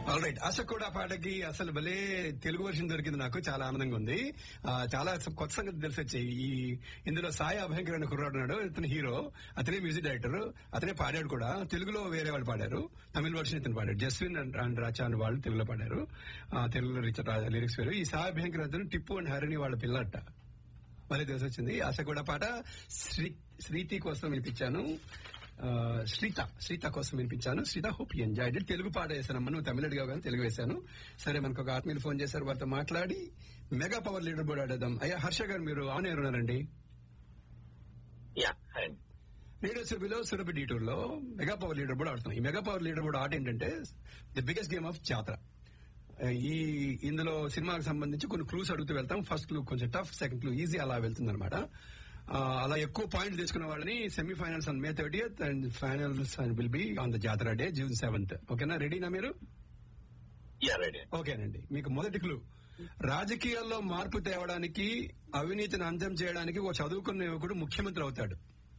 All right Ashok కూడా పాటకి అసలు భలే తెలుగు వర్షన్ దొరికింది నాకు చాలా ఆనందంగా ఉంది ఆ, చాలా కొత్త సంగతి తెలిసి వచ్చాయి ఈ ఇందులో సాయి అభయంకర్ అనే కుర్రాడు ఉన్నాడు ఇతను హీరో అతనే మ్యూజిక్ డైరెక్టర్ అతనే పాడాడు కూడా తెలుగులో వేరే వాళ్ళు పాడారు తమిళ వర్షన్ ఇతను పాడాడు జస్విన్ అండ్ అండ్ రాచా అని వాళ్ళు తెలుగులో పాడారు ఆ, తెలుగులో రిచ- రా- లిరిక్స్ వేరు ఈ సాయి అభయంకర్ అతను టిప్పు అండ్ హరిణి వాళ్ళ పిల్లట మళ్ళీ తెలిసి వచ్చింది ఆశ కూడా పాట శ్రీ శ్రీతి కోసం వినిపించాను ఆ, శ్రీత శ్రీత కోసం వినిపించాను శ్రీత హోప్ ఎంజాయ్డ్ తెలుగు పాట వేసానమ్మా నువ్వు తమిళ అడిగావు కానీ తెలుగు వేశాను సరే మనకు ఒక ఆత్మీయులు ఫోన్ చేశారు వారితో మాట్లాడి మెగా పవర్ లీడర్ బోర్డు ఆడేద్దాం అయ్యా హర్ష గారు మీరు ఆన్ ఎయిర్ ఉన్నారండి యా అండ్ రేడియో సురభిలో సురభి డీటూర్ లో మెగా పవర్ లీడర్ బోర్డు ఆడుతున్నాం ఈ మెగా పవర్ లీడర్ బోర్డు ఆట ఏంటంటే ది బిగ్గెస్ట్ గేమ్ ఆఫ్ జాతర ఈ ఇందులో సినిమాకి సంబంధించి కొన్ని క్లూస్ అడుగుతూ వెళ్తాం ఫస్ట్ క్లూ కొంచెం టఫ్ సెకండ్ క్లూ ఈజీ అలా వెళ్తుంది అనమాట అలా ఎక్కువ పాయింట్స్ తీసుకున్న వాళ్ళని semifinals on May thirtieth and finals will be on the Jatara day June seventh ఓకేనా రెడీనా మీరు యా రెడీ ఓకేనండి మీకు మొదటి క్లూ రాజకీయాల్లో మార్పు తేవడానికి అవినీతిని అంతం చేయడానికి ఓ చదువుకున్న యువకుడు ముఖ్యమంత్రి అవుతాడు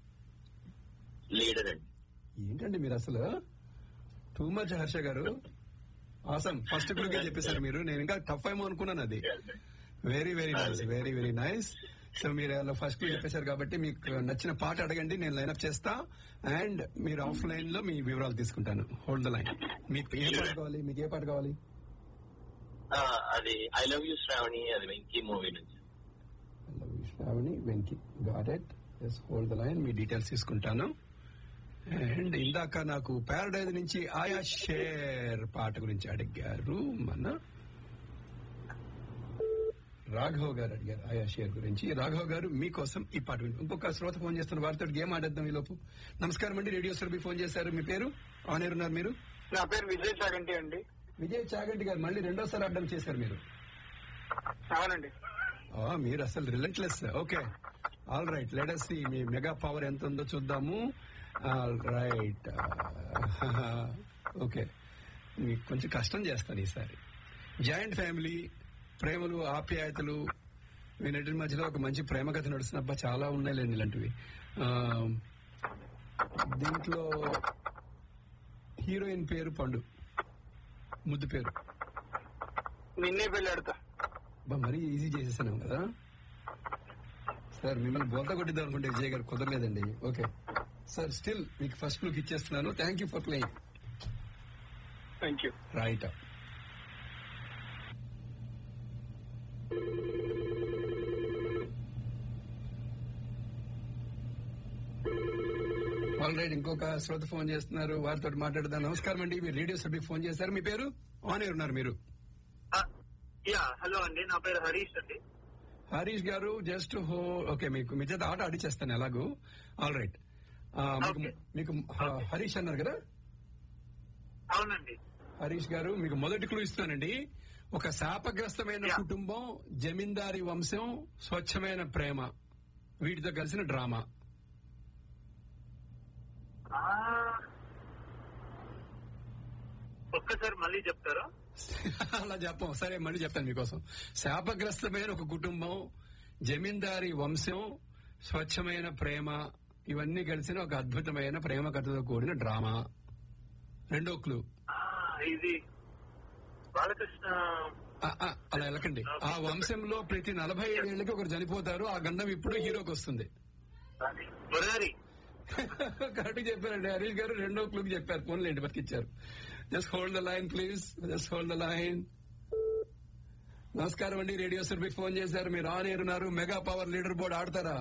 లీడర్ అండి ఏంటండి మీరు అసలు టూ మచ్ హర్ష గారు ఆసం ఫస్ట్ క్లూకే చెప్పేశారు మీరు నేను ఇంకా టఫ్ ఏమో అనుకున్నాను అది very very nice very very nice so మీరు ఫస్ట్ క్లూ చెప్పేశారు కాబట్టి మీకు నచ్చిన పాట అడగండి నేను లైన్అప్ చేస్తా అండ్ మీరు ఆఫ్ లైన్ లో మీ వివరాలు తీసుకుంటాను హోల్డ్ ద లైన్ మీకు ఏ పాట కావాలి మీకు ఏ పాట కావాలి ఆ, అది ఐ లవ్ యూ శ్రావణి అది వెంకీ మూవీ నుంచి Sravani Venky got it yes hold the line మీ డీటెయిల్స్ తీసుకుంటాను అండ్ ఇందాక నాకు పారడైజ్ నుంచి ఆయా షేర్ పాట గురించి అడిగారు మన రాఘవ్ గారు అడిగారు ఆయా షేర్ గురించి రాఘవ్ గారు మీకోసం ఈ పాట వింటారు ఇంకొక శ్రోత ఫోన్ చేస్తున్న వారితో గేమ్ ఆడేద్దాం ఈ లోపు నమస్కారం అండి రేడియో సర్బీ ఫోన్ చేశారు మీ పేరు ఆన్ ఎయిర్ ఉన్నారు మీరు నా పేరు విజయ్ చాగంటి అండి విజయ్ చాగంటి గారు మళ్ళీ రెండోసారి అడ్డం చేశారు మీరు అవునండి ఆ, మీరు అసలు relentless okay all right let us మీ మెగా పవర్ ఎంత ఉందో చూద్దాము ఆల్ రైట్ ఓకే మీకు కొంచెం కష్టం చేస్తాను ఈసారి జాయింట్ ఫ్యామిలీ ప్రేమలు ఆప్యాయతలు వీనటి మధ్యలో ఒక మంచి ప్రేమ కథ నడుస్తున్న అబ్బా చాలా ఉన్నాయిలేండి ఇలాంటివి ఆ, దీంట్లో హీరోయిన్ పేరు పండు ముద్దు పేరు నిన్నే పెళ్ళాడుతా బా మరీ ఈజీ చేసేసాను కదా సార్ మిమ్మల్ని బోత కొట్టిద్దాం అనుకుంటే విజయ్ గారు కుదరలేదండి ఓకే సార్ స్టిల్ మీకు ఫస్ట్ లుక్ ఇచ్చేస్తున్నాను thank you for playing thank you right all right ఇంకొక శ్రోత ఫోన్ చేస్తున్నారు వారితో మాట్లాడదాం నమస్కారం అండి మీరు రేడియో సభ్యుకి ఫోన్ చేశారు మీ పేరు ఆన్ ఎయిర్ ఉన్నారు మీరు యా హలో అండి నా పేరు హరీష్ అండి హరీష్ గారు జస్ట్ హో ఓకే మీకు మీ చేత ఆట ఆడిచేస్తాను ఎలాగూ ఆల్ రైట్ మీకు Okay. మీకు హ- హరీష్ అన్నారు కదా అవునండి హరీష్ గారు మీకు మొదటి క్లూ ఇస్తున్నానండి ఒక శాపగ్రస్తమైన Yeah. కుటుంబం జమీందారీ వంశం స్వచ్ఛమైన ప్రేమ వీటితో కలిసిన డ్రామా ఆ, ఒక్కసారి మళ్ళీ చెప్తారా అలా చెప్పం సరే మళ్ళీ చెప్తాను మీకోసం శాపగ్రస్తమైన ఒక కుటుంబం జమీందారీ వంశం స్వచ్ఛమైన ప్రేమ ఇవన్నీ కలిసిన ఒక అద్భుతమైన ప్రేమ కథతో కూడిన డ్రామా రెండో క్లూ ఆ, ఇది బాలకృష్ణ ఆ, ఆ, అలా వెళ్ళకండి ఆ వంశంలో ప్రతి నలభై ఏళ్ళకి ఒకరు చనిపోతారు ఆ గండం ఇప్పుడు హీరోకి వస్తుంది అది మురారి కరెక్ట్ చెప్పారండి హరీష్ గారు రెండో క్లూక్ చెప్పారు ఫోన్లేండి బతికిచ్చారు just hold the line please just hold the line నమస్కారం అండి రేడియో సర్వీస్ ఫోన్ చేశారు మీరు ఆన్ ఎయిర్ ఉన్నారు మెగా పవర్ లీడర్ బోర్డ్ ఆడతారా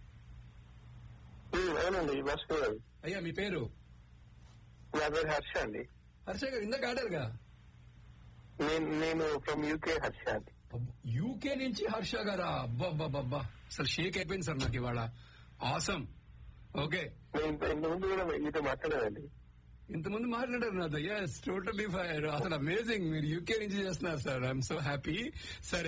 అవునండి భాస్కర్ గారు అయ్యా మీ పేరు నా పేరు హర్ష అండి హర్ష గారు ఇందాక ఆడారుగా నేను నేను ఫ్రమ్ యూకే హర్ష అండి యూకే నుంచి హర్ష గారా అబ్బా అసలు షేక్ అయిపోయింది సార్ నాకు ఇవాళ ఆసం ఓకే నేను ఇంత ఇంత ముందు కూడా మీతో మాట్లాడానండి ఇంతమంది మాట్లాడారు నాతో ఎస్ టోటలీ ఫైర్ అసలు అమేజింగ్ మీరు యూకే నుంచి చేస్తున్నారు సార్ ఐఎమ్ సో హ్యాపీ సరే